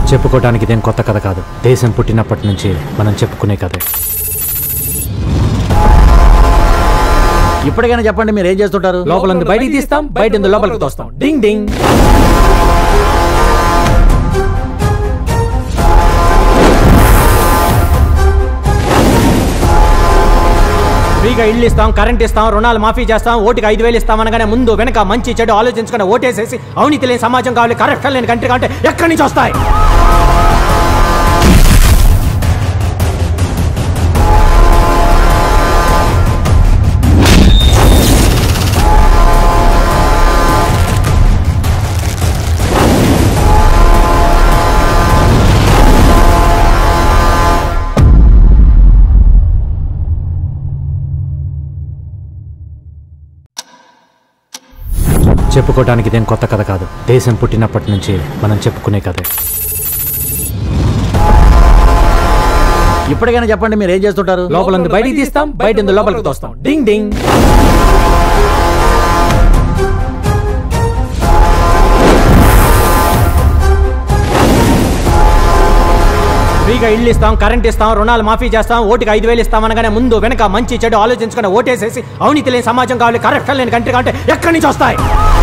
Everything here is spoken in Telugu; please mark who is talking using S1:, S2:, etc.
S1: చెప్పుకోవడానికి ఇదేం కొత్త కథ కాదు దేశం పుట్టినప్పటి నుంచి మనం చెప్పుకునే కథే
S2: ఇప్పటికైనా చెప్పండి మీరు ఏం చేస్తుంటారు
S3: లోపల ఉంది బయటికి తీస్తాం బయట ఉంది లోపలికి తోస్తాం డింగ్ డింగ్ ఫ్రీగా ఇల్లు ఇస్తాం కరెంట్ ఇస్తాం రుణాలు మాఫీ చేస్తాం ఓటుకి ఐదు వేలు ఇస్తాం అనగానే ముందు వెనక మంచి చెడు ఆలోచించుకుని ఓటేసేసి అవినీతి లేని సమాజం కావాలి కరెక్షన్ లేని కంట్రీ కావాలంటే ఎక్కడి నుంచి వస్తాయి
S1: చెప్పుకోవడానికి ఇదేం కొత్త కథ కాదు దేశం పుట్టినప్పటి నుంచి మనం చెప్పుకునే కథే
S2: ఇప్పటికైనా చెప్పండి మీరు ఏం చేస్తుంటారు
S3: లోపల ఉంది బయటికి తీస్తాం బయట ఉంది లోపలికి తోస్తాం డింగ్ డింగ్ ఫ్రీగా ఇల్లు ఇస్తాం కరెంట్ ఇస్తాం రుణాలు మాఫీ చేస్తాం ఓటుకి ఐదు వేలు ఇస్తాం అనగానే ముందు వెనక మంచి చెడు ఆలోచించుకుని ఓటేసేసి అవినీతి లేని సమాజం కావాలి కరెక్షన్ లేని కంట్రీ కావాలంటే ఎక్కడి నుంచి వస్తాయి